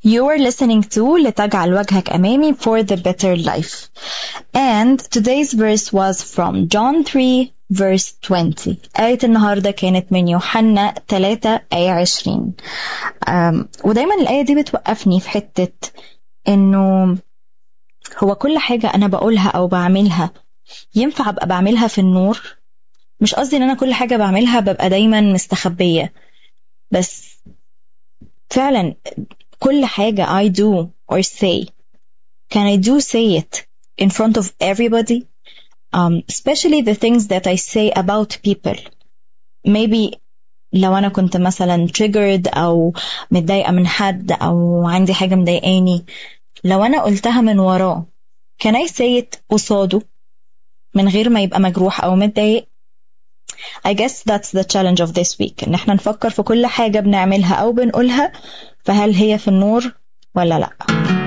You are listening to لتجعل وجهك أمامي for the better life. And today's verse was from John 3 verse 20. آية النهاردة كانت من يوحنا 3 آية 20. um, ودايما الآية دي بتوقفني في حتة إنه هو كل حاجة أنا بقولها أو بعملها ينفع أبقى بعملها في النور مش قصدي إن أنا كل حاجة بعملها ببقى دايما مستخبية بس فعلا كل حاجة I do or say can I do say it in front of everybody um, especially the things that I say about people maybe لو أنا كنت مثلا triggered أو متضايقة من حد أو عندي حاجة مضايقاني لو أنا قلتها من وراه can I say it قصاده من غير ما يبقى مجروح أو متضايق I guess that's the challenge of this week إن احنا نفكر في كل حاجة بنعملها أو بنقولها فهل هي في النور ولا لأ